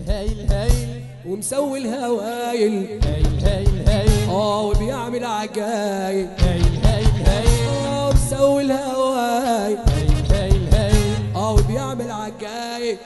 هايل هايل ومسوي الهوايل هايل هايل هايل اه وبيعمل عجايب هايل هايل هايل اه ومسوي الهوايل هايل هايل هايل اه وبيعمل عجايب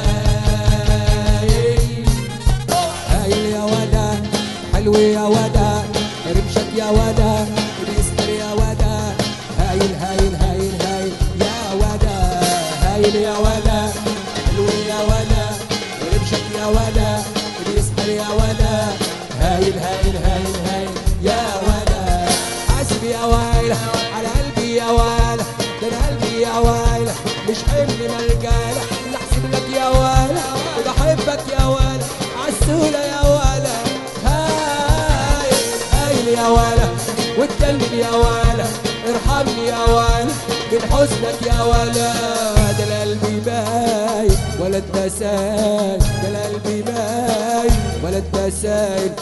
هايل هايل يا ودا حلو يا ودا رمشك يا ودا بيسكر يا ودا هايل هايل هايل هايل يا ودا هايل يا ودا حلو يا ودا رمشك يا ودا بيسكر يا ودا هايل هايل هايل هايل يا ودا حاسب يا ويله على قلبي يا ويله ده انا قلبي يا ويله مش حمل مرجاله نحسب لك يا ويله وبحبك يا ويله عالسهوله يا ويله هايل هايل يا ويله واتكلم يا ويله ارحمني يا ويله من حزنك يا ويله ده القلب باين ولا التسايل ده القلب باين ولا التسايل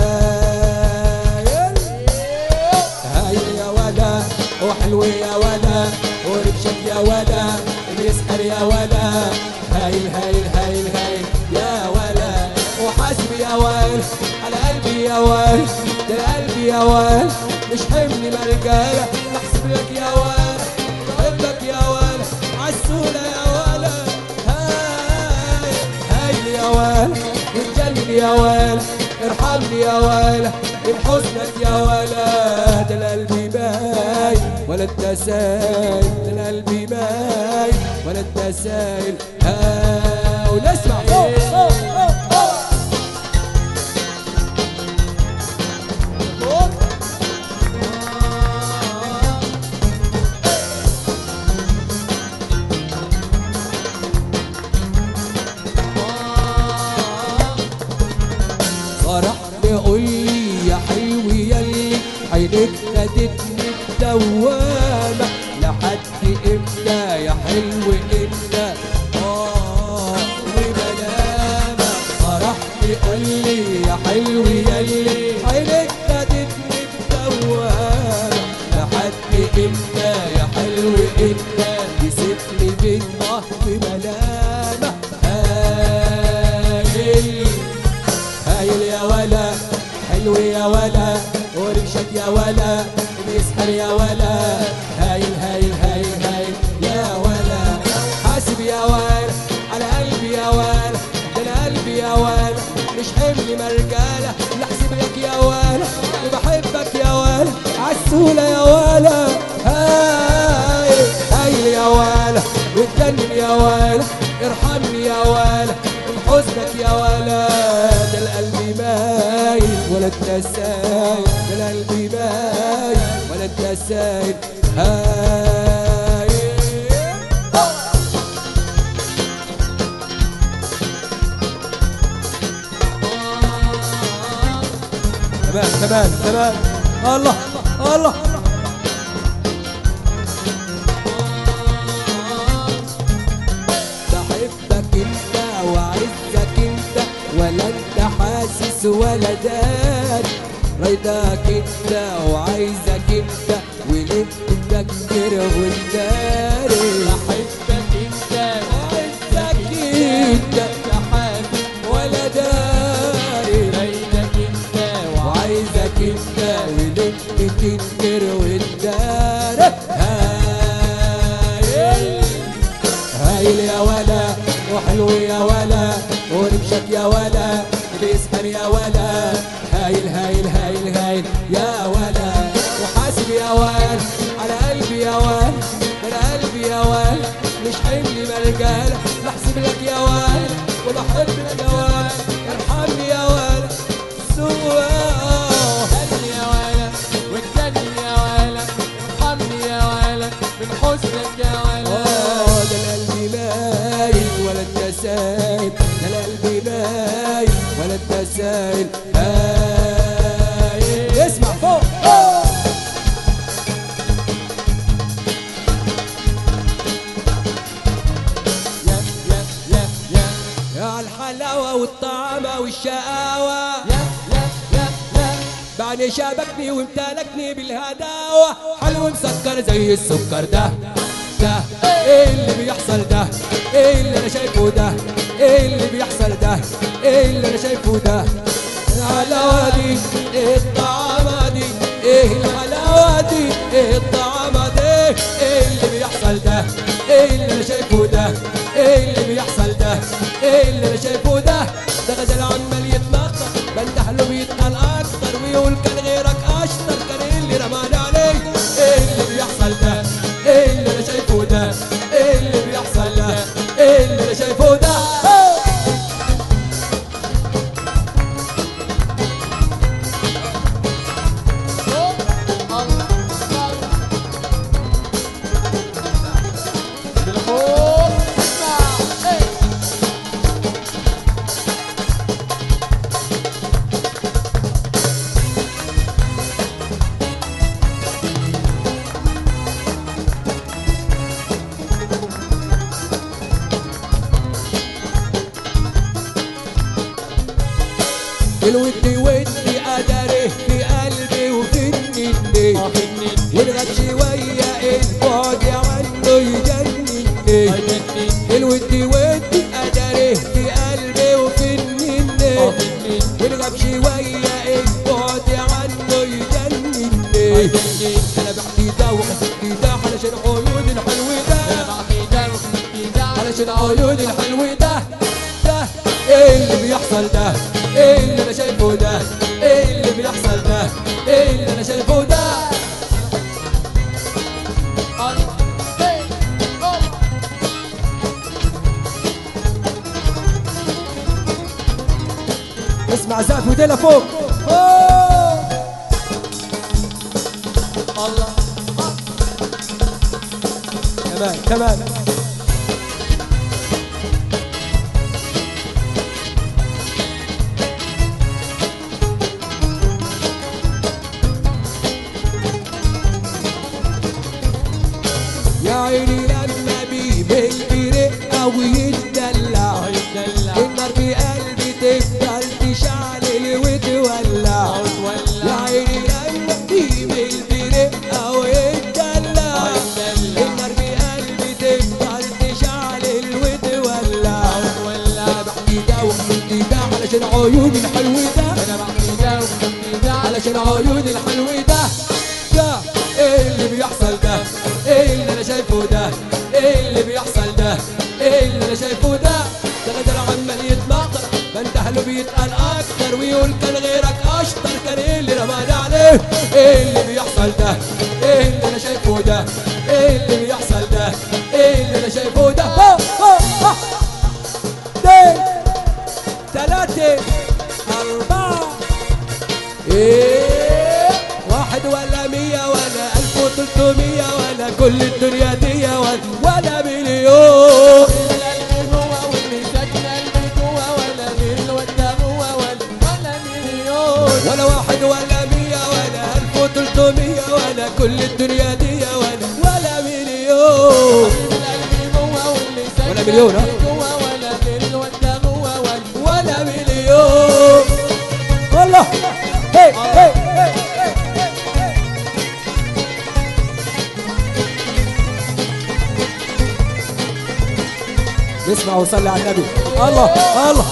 هايل هايل يا ولا وحلو يا ولا وربشك يا ولا بيسحر يا ولا هايل هايل هايل هايل يا ولا وحاسب يا ويل على قلبي يا ويل ده قلبي يا ويل مش حمل مرجالة احسب لك يا ويل بحبك يا ويل عالسولة يا ولا هايل هايل يا ويل واتجنن يا ويل ارحمني يا ويل من حزنك يا ولا ده القلب باين ولا التسايل ده القلب باين ولا التسايل ها ونسمع فوق فوق فوق فوق فوق. فرح بيقول لي يا حلو يلي عينك خدتني الدوامة لحد امتى يا حلو انت اه وبنامة فرح بيقول لي يا حلو يلي عينك خدتني الدوامة لحد امتى يا حلو انت تسيبني بين نهر ملامة هايل هايل يا ولا حلو يا ولا ورمشك يا ولا بيسحر يا ولا هايل هايل هايل هايل يا ولا حاسب يا ولا على قلبي يا ولا ده انا قلبي يا ولا مش حمل مرجاله نحسب لك يا ولا وبحبك يا ولا عالسولة يا ولا هايل هايل يا ولا واتجنن يا ولا ارحمني يا ولا من حزنك يا ولا ده القلب باين ولا التسايل ده القلب باين ولا التسايل هايل كمان كمان كمان الله الله بحبك انت وعزك انت ولا انت حاسس ولا داري رضاك انت وعايزك انت وليه بتفكر وتداري بحبك انت وعزك انت حاسس ولا داري بينك انت وعايزك انت وليه بتنكر وتداري هايل هايل يا ولا وحلو يا ولا ورمشك يا ولا بيسحر يا ولا هايل هايل هايل هايل يا ولا وحاسب يا ولا على قلبي يا ولا على قلبي يا ولا مش حمل مرجالة بحسب لك يا ولا وبحبك يا ولا ارحمني يا ولا سوا هل يا ولا واتجنن يا ولا ارحمني يا ولا من حزنك يا ولا آه، ده القلب مايل ولا التسايل ده القلب مايل ولا التسايل هايل اسمع فوق فوق. يا يا يا يا يا الحلاوة والطعامة والشقاوة يا يا يا يا بعد شابكني وامتلكني بالهداوة حلو مسكر زي السكر ده ده ايه اللي بيحصل ده ايه اللي انا شايفه ده ايه اللي بيحصل ده ايه اللي انا شايفه ده الحلاوة دي ايه الطعامة دي ايه الحلاوة دي ايه الطعامة دي ايه اللي بيحصل ده ايه اللي انا شايفه ده ايه اللي بيحصل ده ايه اللي انا شايفه ده ده غزال عمال يتنطط بنده له بيتقال اكتر ويقول كان غيرك اشطر كان إيه اللي رماني عليه ايه اللي بيحصل ده ايه اللي انا شايفه ده ايه اللي بيحصل ده ايه اللي انا شايفه ده بالخوف اسمع ايه الود ودي قدره في قلبي وفي النني والغد شوية البعد عنه يجنني الود ودي قدره في قلبي وفي النني والغد شوية البعد عنه يجنني انا بحكي ده وحسبتي ده علشان عيون الحلو ده علشان عيون الحلو ده ده ايه اللي بيحصل ده ايه اللي انا شايفه ده ايه اللي بيحصل ده ايه اللي انا شايفه ده اسمع زقف وديلا فوق فوق كمان كمان يا عيني لما بيمل برقة ويتدلع النار في قلبي تفضل تشعل وتولع يا عيني لما بيمل برقة ويتدلع النار في قلبي تفضل تشعل وتولع انا بحكي ده وحكي ده علشان عيوني الحلو ده علشان عيوني الحلو ده ده ايه اللي بيحصل ده ايه اللي انا شايفه ده ايه اللي بيحصل ده ايه اللي انا شايفه ده ده غدر عمال يتنطر بنده له بيتقال اكتر ويقول كان غيرك اشطر كان ايه اللي رماني عليه ايه اللي بيحصل ده ايه اللي انا شايفه ده ايه اللي بيحصل ده ايه اللي انا شايفه ده ها ها ها اثنين ثلاثة أربعة إيه واحد ولا مية ولا ألف وتلتمية ولا كل الدنيا دي ولا, ولا مليون ولا واحد ولا مية ولا ألف وتلتمية ولا كل الدنيا دي ولا ولا مليون ولا مليون، ها؟ ولا مليون والله هي هي هي هي نسمع وصلي على النبي الله الله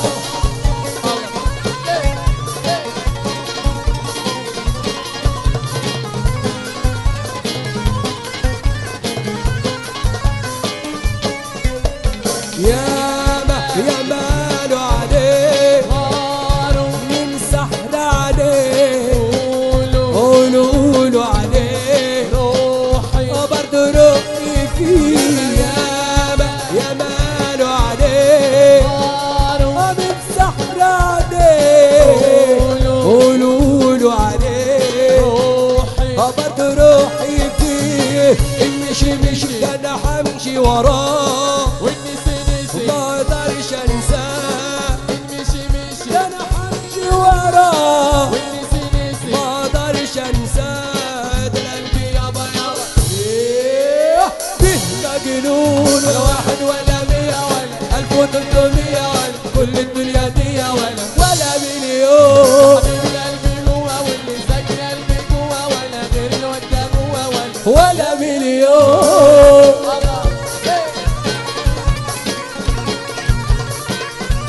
يا ما يا مالو عليه من سحر عليه قولوا قولوا عليه وبرضه روحي فيه يا ما يا مالو عليه من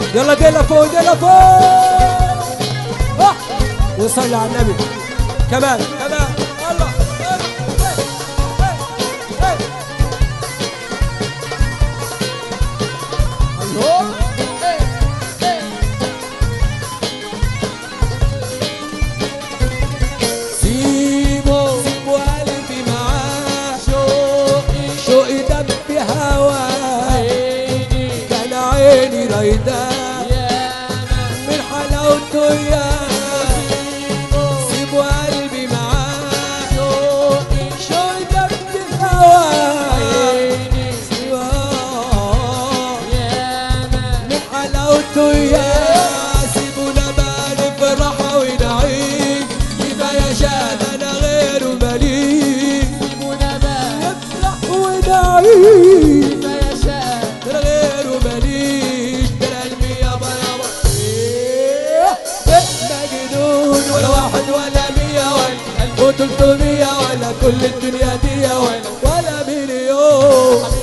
يلا ديلا فوق ديلا فوق آه. وصلي على النبي كمان كمان الله الله إيه، إيه. سيبه سيبه قلبي معاه شوقي شوقي دب هواه عيني كان عيني رايداه يا من حلاوته ياه سيبه قلبي معاه شوقي شوقي دب هواه عيني آه. يا من حلاوته يا سيبونا بقى نفرح ونعيش كفاية شان انا غيره مليك سيبونا بقى نفرح ونعيش كفاية شقة انا غيره مليش ده قلبي يابا يابا إيه، مجنون ولا واحد ولا مية ولا ألف وتلتمية ولا كل الدنيا دي ولا ولا مليون